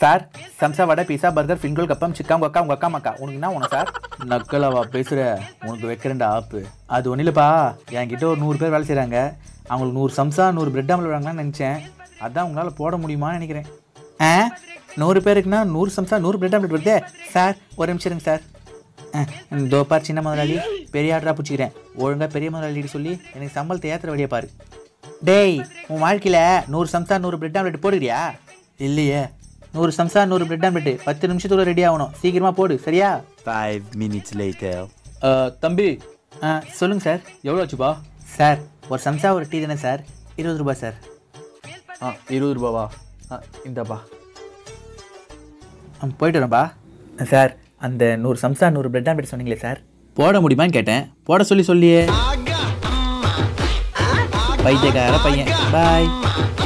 Sir சம்சா வடை pizza burger ஃபிங்கல் கப்பம் சிக்கா உங்க அக்கா உங்க அக்கா மக்கா உனக்கு என்ன உன சார் நக்கலவா பேசுற உனக்கு வைக்கிறேன்டா ஆப்பு அது ஒன்றும் இல்லைப்பா என்கிட்ட ஒரு நூறு பேர் வேலை செய்கிறாங்க அவங்களுக்கு நூறு சம்சா நூறு பிரெட் ஆம்லெட் வாங்கலாம்னு நினச்சேன் அதான் உங்களால் போட முடியுமான்னு நினைக்கிறேன் ஆ நூறு பேருக்குன்னா நூறு சம்சா நூறு பிரெட் ஆம்லெட் வருதே சார் ஒரு நிமிஷம் இருங்க சார் தோ பார் சின்ன முதலாளி பெரிய ஆர்டராக பிடிச்சிக்கிறேன் ஒழுங்காக பெரிய முதலாளிட்டு சொல்லி எனக்கு சம்பளத்தை ஏற்றுற வழியை பாரு டேய் உன் வாழ்க்கையில் நூறு சம்சா நூறு பிரெட் ஆம்லெட் போடுறியா இல்லையே நூறு சம்சா நூறு பிரெட் ஆம்லெட் பத்து நிமிஷத்துக்குள்ள ரெடி ஆகணும் சீக்கிரமாக போடு சரியா Five minutes later. தம்பி ஆ சொல்லுங்கள் சார் எவ்வளோ ஆச்சுப்பா சார் ஒரு சம்சா ஒரு டீ தானே சார் இருபது ரூபாய் சார் ஆ இருபது ரூபாவா ஆ இந்தாப்பா ஆ, போயிட்டு வரேன்ப்பா சார் அந்த நூறு சம்சா நூறு பிரெட் ஆம்லெட் சொன்னீங்களே சார் போட முடியுமான்னு கேட்டேன் போட சொல்லி சொல்லியே பைத்தியக்கார பையன் பாய்